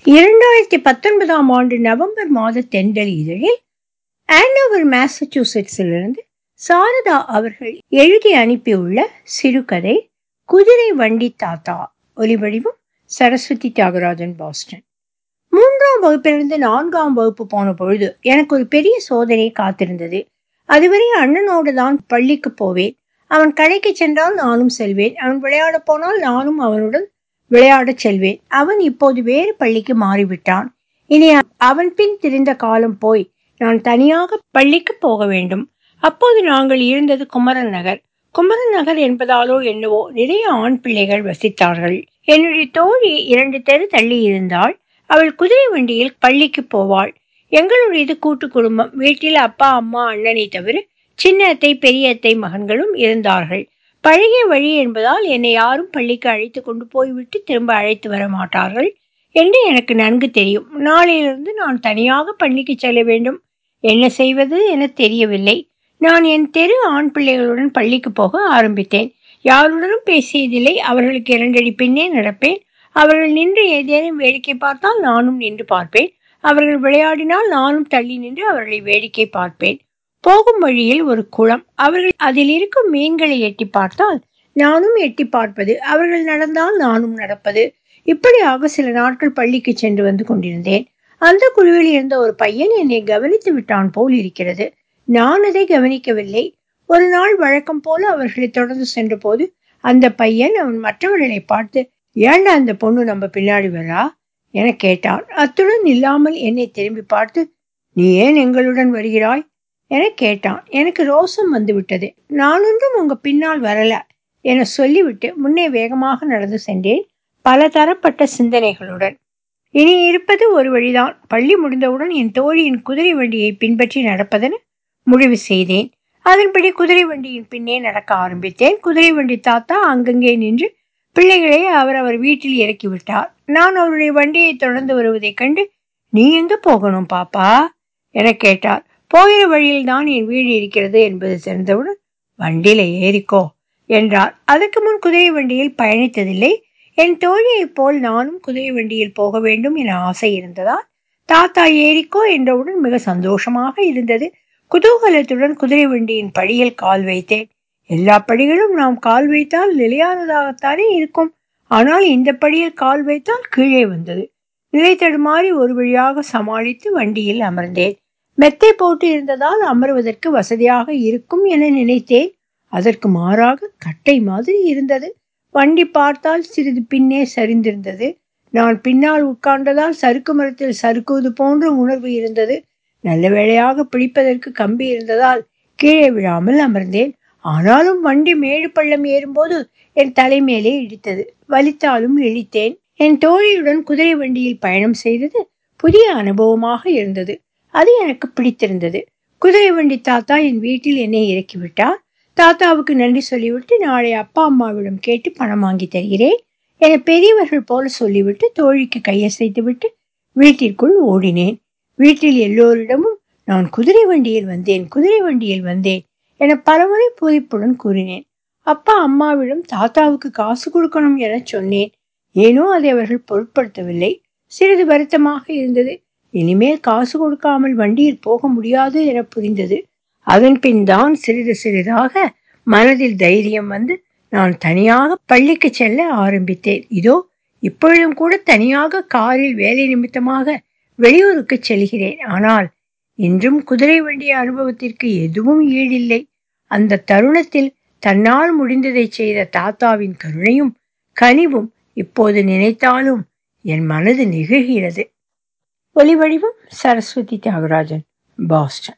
இரண்டாயிரத்தி பத்தொன்பதாம் ஆண்டு நவம்பர் மாத தென்றல் இதழில் ஆண்டோவர் மாசச்சூசெட்ஸிலிருந்து சாரதா அவர்கள் எழுதி அனுப்பியுள்ள சிறுகதை குதிரை வண்டி தாத்தா ஒலிவடிவம் சரஸ்வதி தியாகராஜன் பாஸ்டன் மூன்றாம் வகுப்பிலிருந்து நான்காம் வகுப்பு போன பொழுது எனக்கு ஒரு பெரிய சோதனை காத்திருந்தது அதுவரை அண்ணனோடு தான் பள்ளிக்கு போவேன் அவன் கடைக்கு சென்றால் நானும் செல்வேன் அவன் விளையாட போனால் நானும் அவனுடன் விளையாடச் செல்வேன் அவன் இப்போது வேறு பள்ளிக்கு மாறிவிட்டான் இனி அவன் பின் திரிந்த காலம் போய் நான் தனியாக பள்ளிக்கு போக வேண்டும் அப்போது நாங்கள் இருந்தது குமரன் நகர் குமரன் நகர் என்பதாலோ என்னவோ நிறைய ஆண் பிள்ளைகள் வசித்தார்கள் என்னுடைய தோழி இரண்டு தெரு தள்ளி இருந்தாள் அவள் குதிரை வண்டியில் பள்ளிக்கு போவாள் எங்களுடையது கூட்டு குடும்பம் வீட்டில் அப்பா அம்மா அண்ணனை தவிர சின்ன அத்தை பெரிய அத்தை மகன்களும் இருந்தார்கள் பழகிய வழி என்பதால் என்னை யாரும் பள்ளிக்கு அழைத்து கொண்டு போய்விட்டு திரும்ப அழைத்து வர மாட்டார்கள் என்று எனக்கு நன்கு தெரியும் நாளையிலிருந்து நான் தனியாக பள்ளிக்கு செல்ல வேண்டும் என்ன செய்வது என தெரியவில்லை நான் என் தெரு ஆண் பிள்ளைகளுடன் பள்ளிக்கு போக ஆரம்பித்தேன் யாருடனும் பேசியதில்லை அவர்களுக்கு இரண்டடி பின்னே நடப்பேன் அவர்கள் நின்று ஏதேனும் வேடிக்கை பார்த்தால் நானும் நின்று பார்ப்பேன் அவர்கள் விளையாடினால் நானும் தள்ளி நின்று அவர்களை வேடிக்கை பார்ப்பேன் போகும் வழியில் ஒரு குளம் அவர்கள் அதில் இருக்கும் மீன்களை எட்டி பார்த்தால் நானும் எட்டி பார்ப்பது அவர்கள் நடந்தால் நானும் நடப்பது இப்படியாக சில நாட்கள் பள்ளிக்கு சென்று வந்து கொண்டிருந்தேன் அந்த குழுவில் இருந்த ஒரு பையன் என்னை கவனித்து விட்டான் போல் இருக்கிறது நான் அதை கவனிக்கவில்லை ஒரு நாள் வழக்கம் போல அவர்களை தொடர்ந்து சென்ற போது அந்த பையன் அவன் மற்றவர்களை பார்த்து ஏண்டா அந்த பொண்ணு நம்ம பின்னாடி வரா என கேட்டான் அத்துடன் இல்லாமல் என்னை திரும்பி பார்த்து நீ ஏன் எங்களுடன் வருகிறாய் என கேட்டான் எனக்கு ரோசம் வந்துவிட்டது நான் ஒன்றும் உங்க பின்னால் வரல என சொல்லிவிட்டு முன்னே வேகமாக நடந்து சென்றேன் பல தரப்பட்ட சிந்தனைகளுடன் இனி இருப்பது ஒரு வழிதான் பள்ளி முடிந்தவுடன் என் தோழியின் குதிரை வண்டியை பின்பற்றி நடப்பதென முடிவு செய்தேன் அதன்படி குதிரை வண்டியின் பின்னே நடக்க ஆரம்பித்தேன் குதிரை வண்டி தாத்தா அங்கங்கே நின்று பிள்ளைகளை அவர் அவர் வீட்டில் இறக்கிவிட்டார் நான் அவருடைய வண்டியை தொடர்ந்து வருவதைக் கண்டு நீ எங்க போகணும் பாப்பா என கேட்டார் போகிற வழியில் தான் என் வீடு இருக்கிறது என்பது தெரிந்தவுடன் வண்டியில ஏறிக்கோ என்றார் அதற்கு முன் குதிரை வண்டியில் பயணித்ததில்லை என் தோழியைப் போல் நானும் குதிரை வண்டியில் போக வேண்டும் என ஆசை இருந்ததால் தாத்தா ஏறிக்கோ என்றவுடன் மிக சந்தோஷமாக இருந்தது குதூகலத்துடன் குதிரை வண்டியின் படியில் கால் வைத்தேன் எல்லா படிகளும் நாம் கால் வைத்தால் நிலையானதாகத்தானே இருக்கும் ஆனால் இந்த படியில் கால் வைத்தால் கீழே வந்தது நிலை தடுமாறி ஒரு வழியாக சமாளித்து வண்டியில் அமர்ந்தேன் மெத்தை போட்டு இருந்ததால் அமர்வதற்கு வசதியாக இருக்கும் என நினைத்தேன் அதற்கு மாறாக கட்டை மாதிரி இருந்தது வண்டி பார்த்தால் சிறிது பின்னே சரிந்திருந்தது நான் பின்னால் உட்கார்ந்ததால் சறுக்கு மரத்தில் சறுக்குவது போன்ற உணர்வு இருந்தது நல்ல வேளையாக பிடிப்பதற்கு கம்பி இருந்ததால் கீழே விழாமல் அமர்ந்தேன் ஆனாலும் வண்டி மேடு பள்ளம் ஏறும்போது என் தலைமேலே இடித்தது வலித்தாலும் இழித்தேன் என் தோழியுடன் குதிரை வண்டியில் பயணம் செய்தது புதிய அனுபவமாக இருந்தது அது எனக்கு பிடித்திருந்தது குதிரை வண்டி தாத்தா என் வீட்டில் என்னை இறக்கிவிட்டார் தாத்தாவுக்கு நன்றி சொல்லிவிட்டு நாளை அப்பா அம்மாவிடம் கேட்டு பணம் வாங்கி தருகிறேன் என பெரியவர்கள் போல சொல்லிவிட்டு தோழிக்கு கையசைத்து விட்டு வீட்டிற்குள் ஓடினேன் வீட்டில் எல்லோரிடமும் நான் குதிரை வண்டியில் வந்தேன் குதிரை வண்டியில் வந்தேன் என பலமுறை பூரிப்புடன் கூறினேன் அப்பா அம்மாவிடம் தாத்தாவுக்கு காசு கொடுக்கணும் என சொன்னேன் ஏனோ அதை அவர்கள் பொருட்படுத்தவில்லை சிறிது வருத்தமாக இருந்தது இனிமேல் காசு கொடுக்காமல் வண்டியில் போக முடியாது என புரிந்தது அதன் பின் தான் சிறிது சிறிதாக மனதில் தைரியம் வந்து நான் தனியாக பள்ளிக்கு செல்ல ஆரம்பித்தேன் இதோ இப்பொழுதும் கூட தனியாக காரில் வேலை நிமித்தமாக வெளியூருக்கு செல்கிறேன் ஆனால் இன்றும் குதிரை வண்டிய அனுபவத்திற்கு எதுவும் ஈடில்லை அந்த தருணத்தில் தன்னால் முடிந்ததை செய்த தாத்தாவின் கருணையும் கனிவும் இப்போது நினைத்தாலும் என் மனது நெகிழ்கிறது ஒலிவடிவம் சரஸ்வதி தியாகராஜன் பாஸ்டன்